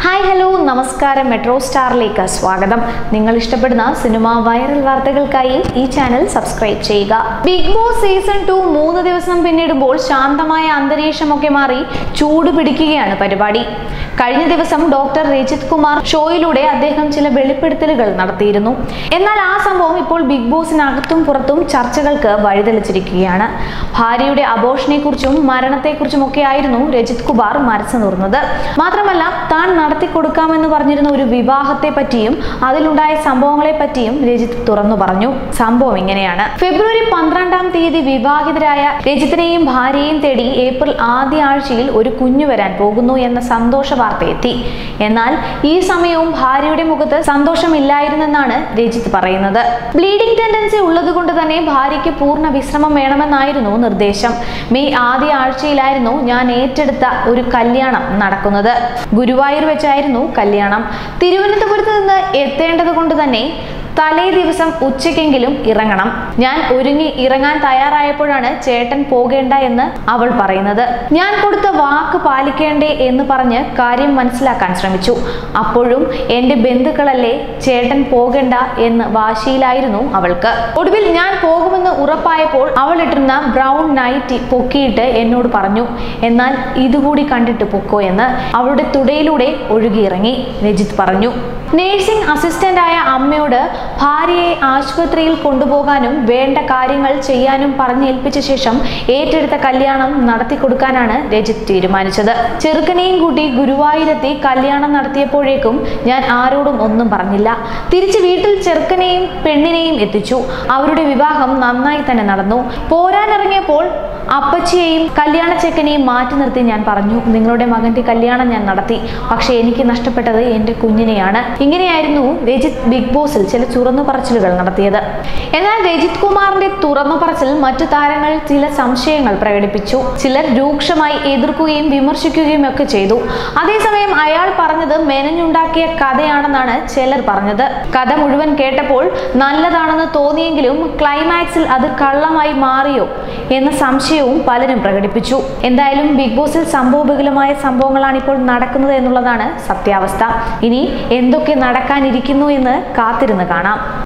hi hello നമസ്കാരം metro സ്റ്റാറിലേക്ക് സ്വാഗതം നിങ്ങൾ ഇഷ്ടപ്പെടുന്ന സിനിമ വൈറൽ വാർത്തകൾക്കായി ഈ ചാനൽ സബ്സ്ക്രൈബ് ചെയ്യുക ബിഗ് ബോസ് സീസൺ ടു മൂന്ന് ദിവസം പിന്നിടുമ്പോൾ ശാന്തമായ അന്തരീക്ഷമൊക്കെ മാറി ചൂട് പിടിക്കുകയാണ് പരിപാടി കഴിഞ്ഞ ദിവസം ഡോക്ടർ രജിത് കുമാർ ഷോയിലൂടെ അദ്ദേഹം ചില വെളിപ്പെടുത്തലുകൾ നടത്തിയിരുന്നു എന്നാൽ ആ സംഭവം ഇപ്പോൾ ബിഗ് ബോസിനകത്തും പുറത്തും ചർച്ചകൾക്ക് വഴിതെളിച്ചിരിക്കുകയാണ് ഭാര്യയുടെ അബോഷനെ കുറിച്ചും മരണത്തെക്കുറിച്ചും ഒക്കെ ആയിരുന്നു രജിത് കുമാർ മനസ്സ് നുറുന്നത് മാത്രമല്ല താൻ നടത്തി കൊടുക്കാമെന്ന് പറഞ്ഞിരുന്ന ഒരു വിവാഹത്തെ പറ്റിയും അതിലുണ്ടായ സംഭവങ്ങളെ പറ്റിയും രജിത്ത് തുറന്നു പറഞ്ഞു സംഭവം ഇങ്ങനെയാണ് ഫെബ്രുവരി പന്ത്രണ്ടാം തീയതി വിവാഹിതരായ രജിത്തിനെയും ഭാര്യയെയും തേടി ഏപ്രിൽ ആദ്യ ആഴ്ചയിൽ ഒരു കുഞ്ഞു വരാൻ പോകുന്നു എന്ന സന്തോഷ വാർത്ത എത്തി എന്നാൽ ഈ സമയവും ഭാര്യയുടെ മുഖത്ത് സന്തോഷമില്ലായിരുന്നെന്നാണ് രജിത്ത് പറയുന്നത് ബ്ലീഡിംഗ് ടെൻഡൻസി ഉള്ളതുകൊണ്ട് തന്നെ ഭാര്യയ്ക്ക് പൂർണ്ണ വിശ്രമം വേണമെന്നായിരുന്നു നിർദ്ദേശം മെയ് ആദ്യ ആഴ്ചയിലായിരുന്നു ഞാൻ ഏറ്റെടുത്ത ഒരു കല്യാണം നടക്കുന്നത് ഗുരുവായൂർ വെച്ചായിരുന്നു കല്യാണം തിരുവനന്തപുരത്ത് നിന്ന് എത്തേണ്ടത് കൊണ്ട് തന്നെ തലേ ദിവസം ഉച്ചയ്ക്കെങ്കിലും ഇറങ്ങണം ഞാൻ ഒരുങ്ങി ഇറങ്ങാൻ തയ്യാറായപ്പോഴാണ് ചേട്ടൻ പോകേണ്ട എന്ന് അവൾ പറയുന്നത് ഞാൻ കൊടുത്ത വാക്ക് പാലിക്കേണ്ടേ എന്ന് പറഞ്ഞ് കാര്യം മനസ്സിലാക്കാൻ ശ്രമിച്ചു അപ്പോഴും എൻ്റെ ബന്ധുക്കളല്ലേ ചേട്ടൻ പോകണ്ട എന്ന് വാശിയിലായിരുന്നു അവൾക്ക് ഒടുവിൽ ഞാൻ പോകുമെന്ന് ഉറപ്പായപ്പോൾ അവൾ ഇട്ടിരുന്ന ബ്രൗൺ നൈറ്റ് പൊക്കിയിട്ട് എന്നോട് പറഞ്ഞു എന്നാൽ ഇതുകൂടി കണ്ടിട്ട് പൊക്കോ എന്ന് അവളുടെ തുടയിലൂടെ ഒഴുകിയിറങ്ങി രജിത്ത് പറഞ്ഞു നേഴ്സിംഗ് അസിസ്റ്റന്റായ അമ്മയോട് ഭാര്യയെ ആശുപത്രിയിൽ കൊണ്ടുപോകാനും വേണ്ട കാര്യങ്ങൾ ചെയ്യാനും പറഞ്ഞേൽപ്പിച്ച ശേഷം ഏറ്റെടുത്ത കല്യാണം നടത്തി കൊടുക്കാനാണ് രജിത്ത് തീരുമാനിച്ചത് ചെറുക്കനെയും കൂട്ടി ഗുരുവായൂരെത്തി കല്യാണം നടത്തിയപ്പോഴേക്കും ഞാൻ ആരോടും ഒന്നും പറഞ്ഞില്ല തിരിച്ച് വീട്ടിൽ ചെറുക്കനെയും പെണ്ണിനെയും എത്തിച്ചു അവരുടെ വിവാഹം നന്നായി തന്നെ നടന്നു പോരാനിറങ്ങിയപ്പോൾ അപ്പച്ചിയെയും കല്യാണ ചെക്കനെയും മാറ്റി നിർത്തി ഞാൻ പറഞ്ഞു നിങ്ങളുടെ മകന്റെ കല്യാണം ഞാൻ നടത്തി പക്ഷെ എനിക്ക് നഷ്ടപ്പെട്ടത് എൻ്റെ കുഞ്ഞിനെയാണ് ഇങ്ങനെയായിരുന്നു രജിത് ബിഗ് ബോസിൽ ചില തുറന്നു പറച്ചിലുകൾ നടത്തിയത് എന്നാൽ രജിത് കുമാറിന്റെ തുറന്നു പറച്ചിൽ മറ്റു താരങ്ങൾ ചില സംശയങ്ങൾ പ്രകടിപ്പിച്ചു ചിലർ രൂക്ഷമായി എതിർക്കുകയും വിമർശിക്കുകയും ഒക്കെ ചെയ്തു അതേസമയം അയാൾ പറഞ്ഞത് മെനഞ്ഞുണ്ടാക്കിയ കഥയാണെന്നാണ് ചിലർ പറഞ്ഞത് കഥ മുഴുവൻ കേട്ടപ്പോൾ നല്ലതാണെന്ന് തോന്നിയെങ്കിലും ക്ലൈമാക്സിൽ അത് കള്ളമായി മാറിയോ എന്ന സംശയവും പലരും പ്രകടിപ്പിച്ചു എന്തായാലും ബിഗ് ബോസിൽ സംഭവബഹുലമായ സംഭവങ്ങളാണ് ഇപ്പോൾ നടക്കുന്നത് എന്നുള്ളതാണ് സത്യാവസ്ഥ ഇനി എന്തൊക്കെ നടക്കാനിരിക്കുന്നു എന്ന് കാത്തിരുന്ന് കാണാം